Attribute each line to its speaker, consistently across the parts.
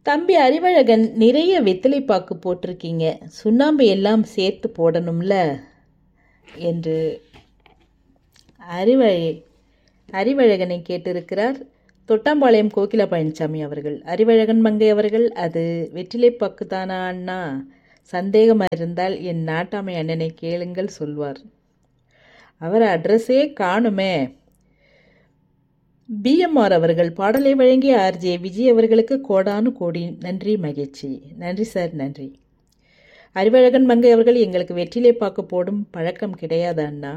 Speaker 1: தம்பி அறிவழகன் நிறைய வெத்தலை பாக்கு போட்டிருக்கீங்க சுண்ணாம்பு எல்லாம் சேர்த்து போடணும்ல என்று அறிவழ அறிவழகனை கேட்டிருக்கிறார் தொட்டாம்பாளையம் கோகிலா பழனிசாமி அவர்கள் அறிவழகன் மங்கை அவர்கள் அது வெற்றிலை பாக்கு தானா அண்ணா சந்தேகமாக இருந்தால் என் நாட்டாமை அண்ணனை கேளுங்கள் சொல்வார் அவர் அட்ரஸே காணுமே பிஎம்ஆர் அவர்கள் பாடலை வழங்கிய ஆர்ஜே விஜய் அவர்களுக்கு கோடானு கோடி நன்றி மகிழ்ச்சி நன்றி சார் நன்றி அறிவழகன் மங்கை அவர்கள் எங்களுக்கு வெற்றிலை பாக்கு போடும் பழக்கம் கிடையாது அண்ணா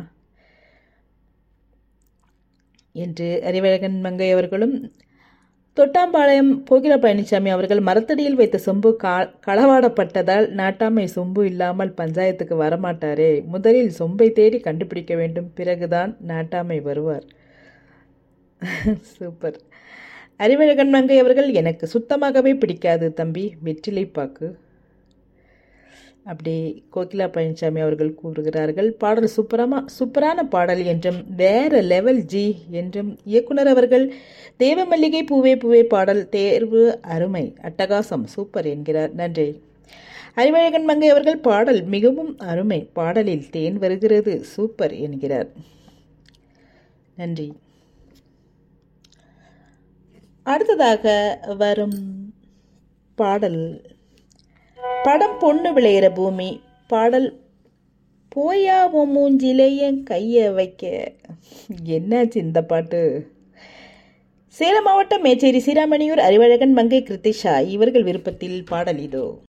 Speaker 1: என்று அறிவழகன் மங்கை அவர்களும் தொட்டாம்பாளையம் கோகில பழனிசாமி அவர்கள் மரத்தடியில் வைத்த சொம்பு கா களவாடப்பட்டதால் நாட்டாமை சொம்பு இல்லாமல் பஞ்சாயத்துக்கு வரமாட்டாரே முதலில் சொம்பை தேடி கண்டுபிடிக்க வேண்டும் பிறகுதான் நாட்டாமை வருவார் சூப்பர் அறிவழகன் மங்கை அவர்கள் எனக்கு சுத்தமாகவே பிடிக்காது தம்பி வெற்றிலை பாக்கு அப்படி கோகிலா பழனிசாமி அவர்கள் கூறுகிறார்கள் பாடல் சூப்பரமா சூப்பரான பாடல் என்றும் வேற லெவல் ஜி என்றும் இயக்குனர் அவர்கள் தேவமல்லிகை பூவே பூவே பாடல் தேர்வு அருமை அட்டகாசம் சூப்பர் என்கிறார் நன்றி அறிவழகன் மங்கை அவர்கள் பாடல் மிகவும் அருமை பாடலில் தேன் வருகிறது சூப்பர் என்கிறார் நன்றி அடுத்ததாக வரும் பாடல் படம் பொண்ணு விளையிற பூமி பாடல் போயா உன் மூஞ்சிலே என் கையை வைக்க என்னாச்சு இந்த பாட்டு சேலம் மாவட்டம் மேச்சேரி சீராமணியூர் அறிவழகன் மங்கை கிருத்திஷா இவர்கள் விருப்பத்தில் பாடல் இதோ